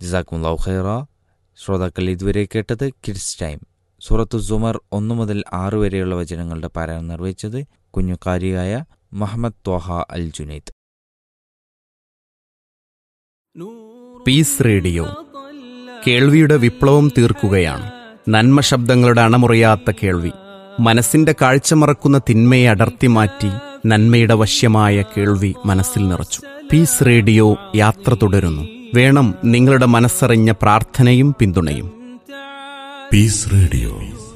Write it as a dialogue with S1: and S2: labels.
S1: ജസാക്കുംലാഹു ഖൈറ ശ്രോതാക്കൾ ഇതുവരെ കേട്ടത് കിഡ്സ് ടൈം സൂറത്തു സുമർ ഒന്നു മുതൽ ആറ് വരെയുള്ള വചനങ്ങളുടെ പാരായണം നിർവഹിച്ചത് കുഞ്ഞുകാരിയായ മുഹമ്മദ് ത്വഹ അൽ ജുനൈദ്
S2: പീസ് റേഡിയോ കേൾവിയുടെ വിപ്ലവം തീർക്കുകയാണ് നന്മ ശബ്ദങ്ങളുടെ അണമുറിയാത്ത കേൾവി മനസ്സിന്റെ കാഴ്ച മറക്കുന്ന തിന്മയെ അടർത്തി മാറ്റി നന്മയുടെ വശ്യമായ കേൾവി മനസ്സിൽ നിറച്ചു പീസ് റേഡിയോ യാത്ര തുടരുന്നു വേണം നിങ്ങളുടെ മനസ്സറിഞ്ഞ പ്രാർത്ഥനയും പിന്തുണയും
S3: പീസ് റേഡിയോ